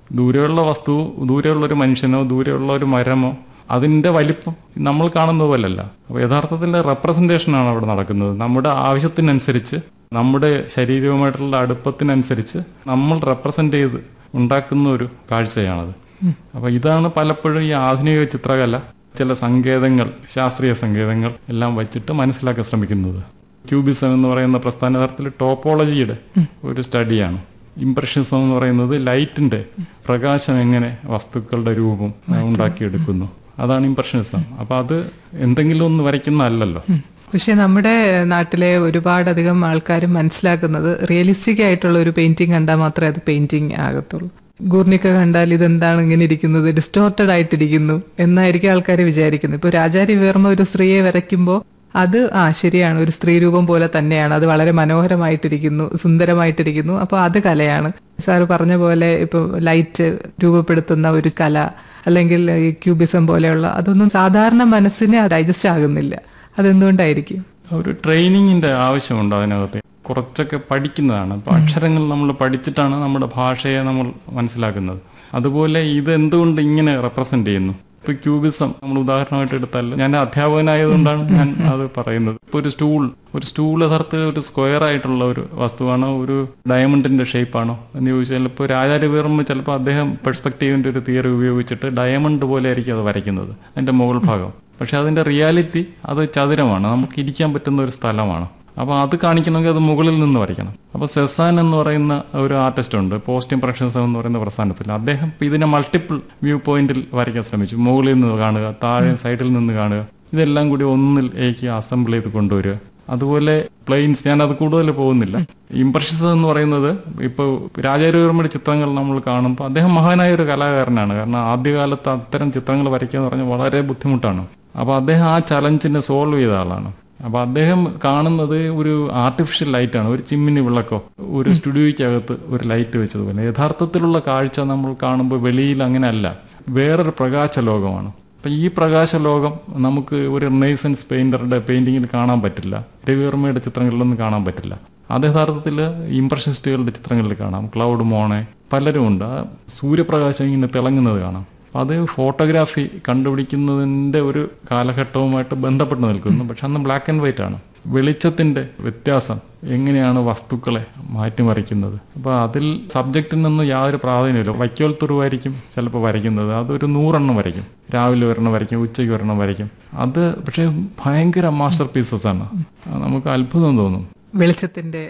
ദൂരെയുള്ള വസ്തു ദൂരെയുള്ള ഒരു മനുഷ്യനോ ദൂരെയുള്ള ഒരു മരമോ അതിന്റെ വലിപ്പം നമ്മൾ കാണുന്നത് പോലല്ല അപ്പോൾ യഥാർത്ഥത്തിൽ റെപ്രസെന്റേഷനാണ് അവിടെ നടക്കുന്നത് നമ്മുടെ ആവശ്യത്തിനനുസരിച്ച് നമ്മുടെ ശരീരവുമായിട്ടുള്ള അടുപ്പത്തിനനുസരിച്ച് നമ്മൾ റെപ്രസെന്റ് ചെയ്ത് ഉണ്ടാക്കുന്ന ഒരു കാഴ്ചയാണത് അപ്പൊ ഇതാണ് പലപ്പോഴും ഈ ആധുനിക ചിത്രകല ചില സങ്കേതങ്ങൾ ശാസ്ത്രീയ സങ്കേതങ്ങൾ എല്ലാം വെച്ചിട്ട് മനസ്സിലാക്കാൻ ശ്രമിക്കുന്നത് ക്യൂബിസം എന്ന് പറയുന്ന പ്രസ്ഥാന തരത്തിൽ ടോപ്പോളജിയുടെ ഒരു സ്റ്റഡിയാണ് ഇംപ്രഷനിസം എന്ന് പറയുന്നത് ലൈറ്റിന്റെ പ്രകാശം എങ്ങനെ വസ്തുക്കളുടെ രൂപം ഉണ്ടാക്കിയെടുക്കുന്നു അതാണ് ഇംപ്രഷനിസം അപ്പൊ അത് എന്തെങ്കിലും ഒന്ന് വരയ്ക്കുന്നതല്ലല്ലോ പക്ഷെ നമ്മുടെ നാട്ടിലെ ഒരുപാടധികം ആൾക്കാർ മനസ്സിലാക്കുന്നത് റിയലിസ്റ്റിക് ആയിട്ടുള്ള ഒരു പെയിന്റിംഗ് കണ്ടാൽ മാത്രമേ അത് പെയിന്റിംഗ് ആകത്തുള്ളൂ ഗൂർണിക്ക കണ്ടാൽ ഇതെന്താണ് ഇങ്ങനെ ഇരിക്കുന്നത് ഡിസ്റ്റോർട്ടഡ് ആയിട്ടിരിക്കുന്നു എന്നായിരിക്കും ആൾക്കാർ വിചാരിക്കുന്നത് ഇപ്പൊ രാജാരി വേർമ്മ ഒരു സ്ത്രീയെ വരയ്ക്കുമ്പോൾ അത് ആ ശരിയാണ് ഒരു സ്ത്രീ രൂപം പോലെ തന്നെയാണ് അത് വളരെ മനോഹരമായിട്ടിരിക്കുന്നു സുന്ദരമായിട്ടിരിക്കുന്നു അപ്പോൾ അത് കലയാണ് സാറ് പറഞ്ഞ പോലെ ഇപ്പൊ ലൈറ്റ് രൂപപ്പെടുത്തുന്ന ഒരു കല അല്ലെങ്കിൽ ഈ ക്യൂബിസം പോലെയുള്ള അതൊന്നും സാധാരണ മനസ്സിന് ഡൈജസ്റ്റ് ആകുന്നില്ല അതെന്തുകൊണ്ടായിരിക്കും ഒരു ട്രെയിനിങ്ങിന്റെ ആവശ്യമുണ്ട് അതിനകത്ത് കുറച്ചൊക്കെ പഠിക്കുന്നതാണ് അപ്പൊ അക്ഷരങ്ങൾ നമ്മൾ പഠിച്ചിട്ടാണ് നമ്മുടെ ഭാഷയെ നമ്മൾ മനസ്സിലാക്കുന്നത് അതുപോലെ ഇത് എന്തുകൊണ്ട് ഇങ്ങനെ റെപ്രസെന്റ് ചെയ്യുന്നു ഇപ്പൊ ക്യൂബിസം നമ്മൾ ഉദാഹരണമായിട്ട് എടുത്താൽ ഞാൻ അധ്യാപകനായതുകൊണ്ടാണ് ഞാൻ അത് പറയുന്നത് ഇപ്പൊ ഒരു സ്റ്റൂൾ ഒരു സ്റ്റൂൾ യഥാർത്ഥത്തിൽ ഒരു സ്ക്വയർ ആയിട്ടുള്ള ഒരു വസ്തുവാണോ ഒരു ഡയമണ്ടിന്റെ ഷേപ്പാണോ എന്ന് ചോദിച്ചാൽ ഇപ്പോൾ രാജാരി വീറുമ്പോൾ ചിലപ്പോൾ അദ്ദേഹം പെർസ്പെക്റ്റീവിന്റെ ഒരു തിയറി ഉപയോഗിച്ചിട്ട് ഡയമണ്ട് പോലെ ആയിരിക്കും അത് വരയ്ക്കുന്നത് അതിന്റെ മുകൾ ഭാഗം പക്ഷെ അതിന്റെ റിയാലിറ്റി അത് ചതുരമാണ് നമുക്ക് ഇരിക്കാൻ പറ്റുന്ന ഒരു സ്ഥലമാണ് അപ്പോൾ അത് കാണിക്കണമെങ്കിൽ അത് മുകളിൽ നിന്ന് വരയ്ക്കണം അപ്പോൾ സെസാൻ എന്ന് പറയുന്ന ഒരു ആർട്ടിസ്റ്റ് ഉണ്ട് പോസ്റ്റ് ഇംപ്രഷൻസ് എന്ന് പറയുന്ന പ്രസ്ഥാനത്തിൽ അദ്ദേഹം ഇതിനെ മൾട്ടിപ്പിൾ വ്യൂ പോയിന്റിൽ വരയ്ക്കാൻ ശ്രമിച്ചു മുകളിൽ നിന്ന് കാണുക താഴെ സൈഡിൽ നിന്ന് കാണുക ഇതെല്ലാം കൂടി ഒന്നിലേക്ക് അസംബിൾ ചെയ്ത് കൊണ്ടുവരിക അതുപോലെ പ്ലെയിൻസ് ഞാൻ അത് കൂടുതൽ പോകുന്നില്ല ഇംപ്രഷൻസ് എന്ന് പറയുന്നത് ഇപ്പോൾ രാജാരവർമ്മയുടെ ചിത്രങ്ങൾ നമ്മൾ കാണുമ്പോൾ അദ്ദേഹം മഹാനായ ഒരു കലാകാരനാണ് കാരണം ആദ്യകാലത്ത് അത്തരം ചിത്രങ്ങൾ വരയ്ക്കുക എന്ന് പറഞ്ഞാൽ വളരെ ബുദ്ധിമുട്ടാണ് അപ്പോൾ അദ്ദേഹം ആ ചലഞ്ചിനെ സോൾവ് ചെയ്ത ആളാണ് അപ്പൊ അദ്ദേഹം കാണുന്നത് ഒരു ആർട്ടിഫിഷ്യൽ ലൈറ്റാണ് ഒരു ചിമ്മിനി വിളക്കോ ഒരു സ്റ്റുഡിയോയ്ക്കകത്ത് ഒരു ലൈറ്റ് വെച്ചതുപോലെ യഥാർത്ഥത്തിലുള്ള കാഴ്ച നമ്മൾ കാണുമ്പോൾ വെളിയിൽ അങ്ങനെ അല്ല വേറൊരു പ്രകാശ ലോകമാണ് അപ്പൊ ഈ പ്രകാശ ലോകം നമുക്ക് ഒരു റിനൈസൻസ് പെയിന്ററുടെ പെയിന്റിങ്ങിൽ കാണാൻ പറ്റില്ല രവിവർമ്മയുടെ ചിത്രങ്ങളിലൊന്നും കാണാൻ പറ്റില്ല അത് യഥാർത്ഥത്തിൽ ഇംപ്രഷനിസ്റ്റുകളുടെ ചിത്രങ്ങളിൽ കാണാം ക്ലൗഡ് മോണെ പലരും ഉണ്ട് ആ സൂര്യപ്രകാശം ഇങ്ങനെ തിളങ്ങുന്നത് കാണാം അത് ഫോട്ടോഗ്രാഫി കണ്ടുപിടിക്കുന്നതിന്റെ ഒരു കാലഘട്ടവുമായിട്ട് ബന്ധപ്പെട്ട് നിൽക്കുന്നു പക്ഷെ അന്ന് ബ്ലാക്ക് ആൻഡ് വൈറ്റ് ആണ് വെളിച്ചത്തിന്റെ വ്യത്യാസം എങ്ങനെയാണ് വസ്തുക്കളെ മാറ്റിമറിക്കുന്നത് അപ്പൊ അതിൽ സബ്ജക്റ്റിൽ നിന്ന് യാതൊരു പ്രാധാന്യമില്ല വൈക്കോൽ തുറുവായിരിക്കും ചിലപ്പോൾ വരയ്ക്കുന്നത് അതൊരു നൂറെണ്ണം വരയ്ക്കും രാവിലെ ഒരെണ്ണം വരയ്ക്കും ഉച്ചയ്ക്ക് ഒരെണ്ണം വരയ്ക്കും അത് പക്ഷേ ഭയങ്കര മാസ്റ്റർ പീസസ് ആണ് നമുക്ക് അത്ഭുതം തോന്നും വെളിച്ചത്തിന്റെ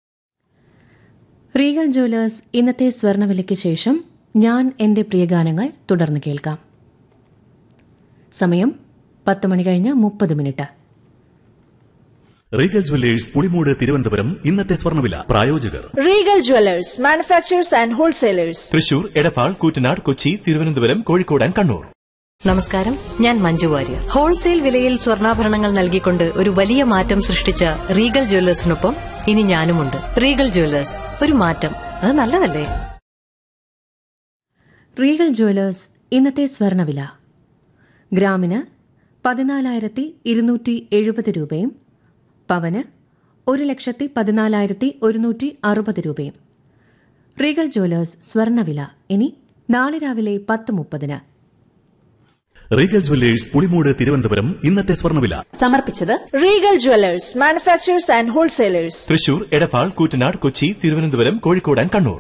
റീഗൽ ജ്വല്ലേഴ്സ് ഇന്നത്തെ സ്വർണവിലയ്ക്ക് ശേഷം ഞാൻ എന്റെ പ്രിയഗാനങ്ങൾ തുടർന്ന് കേൾക്കാം സമയം പത്ത് മണി കഴിഞ്ഞ് മുപ്പത് minute Regal Jewellers Pulimoodu Thiruvananthapuram ഇന്നത്തെ സ്വർണ്ണവില പ്രായോജകർ Regal Jewelers, manufacturers and wholesalers. Thrissur Edappal Koottanad Kochi Thiruvananthapuram Kozhikode and Kannur നമസ്കാരം ഞാൻ മഞ്ജു വാര്യർ ഹോൾസെയിൽ വിലയിൽ സ്വർണ്ണാഭരണങ്ങൾ നൽകിക്കൊണ്ട് ഒരു വലിയ മാറ്റം സൃഷ്ടിച്ച റീഗൽ ജ്വല്ലേഴ്സിനൊപ്പം ഇനി ഞാനുമുണ്ട് റീഗൽ ജ്വല്ലേഴ്സ് ഒരു മാറ്റം അത് നല്ലതല്ലേ റീഗൽ ജ്വല്ലേഴ്സ് ഇന്നത്തെ സ്വർണവില ഗ്രാമിന് പതിനാലായിരത്തി ഇരുന്നൂറ്റി എഴുപത് രൂപയും പവന് ഒരു ലക്ഷത്തി പതിനാലായിരത്തി ഒരുന്നൂറ്റി അറുപത് രൂപയും റീഗൽ ജ്വല്ലേഴ്സ് സ്വർണവില ഇനി നാളെ രാവിലെ പത്ത് മുപ്പതിന് റീഗൽ ജുവല്ലേഴ്സ് പുളിമൂട് തിരുവനന്തപുരം ഇന്നത്തെ സ്വർണ്ണവില സമർപ്പിച്ചത് Regal Jewelers, manufacturers and wholesalers. Thrissur Edappal Koottanad Kochi Thiruvananthapuram Kozhikode and Kannur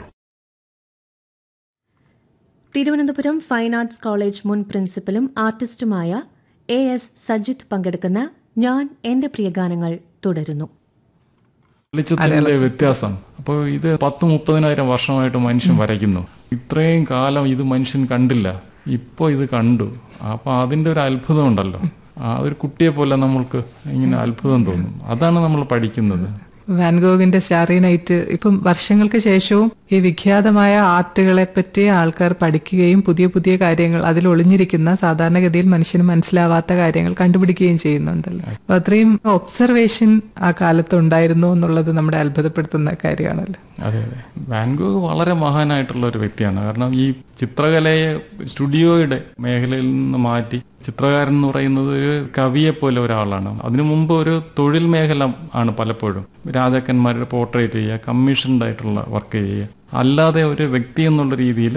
Thiruvananthapuram fine arts college മുൻ പ്രിൻസിപ്പലും ആർട്ടിസ്റ്റുമായ എ എസ് സജിത്ത് പങ്കെടുക്കുന്ന ഞാൻ എന്റെ പ്രിയഗാനങ്ങൾ തുടരുന്നു വെളിച്ചത്തിന്റെ വ്യത്യാസം അപ്പോൾ ഇത് പത്ത് മുപ്പതിനായിരം വർഷമായിട്ട് മനുഷ്യൻ വരയ്ക്കുന്നു ഇത്രയും കാലം ഇത് മനുഷ്യൻ കണ്ടില്ല ഇപ്പൊ ഇത് കണ്ടു അപ്പൊ അതിന്റെ ഒരു അത്ഭുതം ഉണ്ടല്ലോ ആ ഒരു കുട്ടിയെ പോലെ നമ്മൾക്ക് ഇങ്ങനെ അത്ഭുതം തോന്നും അതാണ് നമ്മൾ പഠിക്കുന്നത് വാൻഗോഗിന്റെ സ്റ്റാറി നൈറ്റ് ഇപ്പം വർഷങ്ങൾക്ക് ശേഷവും ഈ വിഖ്യാതമായ ആർട്ടുകളെ പറ്റി ആൾക്കാർ പഠിക്കുകയും പുതിയ പുതിയ കാര്യങ്ങൾ അതിൽ ഒളിഞ്ഞിരിക്കുന്ന സാധാരണഗതിയിൽ മനുഷ്യന് മനസ്സിലാവാത്ത കാര്യങ്ങൾ കണ്ടുപിടിക്കുകയും ചെയ്യുന്നുണ്ടല്ലോ അപ്പൊ അത്രയും ഒബ്സർവേഷൻ ആ കാലത്ത് ഉണ്ടായിരുന്നു എന്നുള്ളത് നമ്മുടെ അത്ഭുതപ്പെടുത്തുന്ന കാര്യമാണല്ലോ അതെ അതെ വാൻഗോഗ് വളരെ മഹാനായിട്ടുള്ള ഒരു വ്യക്തിയാണ് കാരണം ഈ ചിത്രകലയെ സ്റ്റുഡിയോയുടെ മേഖലയിൽ നിന്ന് മാറ്റി ചിത്രകാരൻ എന്ന് പറയുന്നത് ഒരു കവിയെ പോലെ ഒരാളാണ് അതിനു മുമ്പ് ഒരു തൊഴിൽ മേഖല ആണ് പലപ്പോഴും രാജാക്കന്മാരുടെ പോർട്രേറ്റ് ചെയ്യുക കമ്മീഷൻഡ് ആയിട്ടുള്ള വർക്ക് ചെയ്യുക അല്ലാതെ ഒരു വ്യക്തി എന്നുള്ള രീതിയിൽ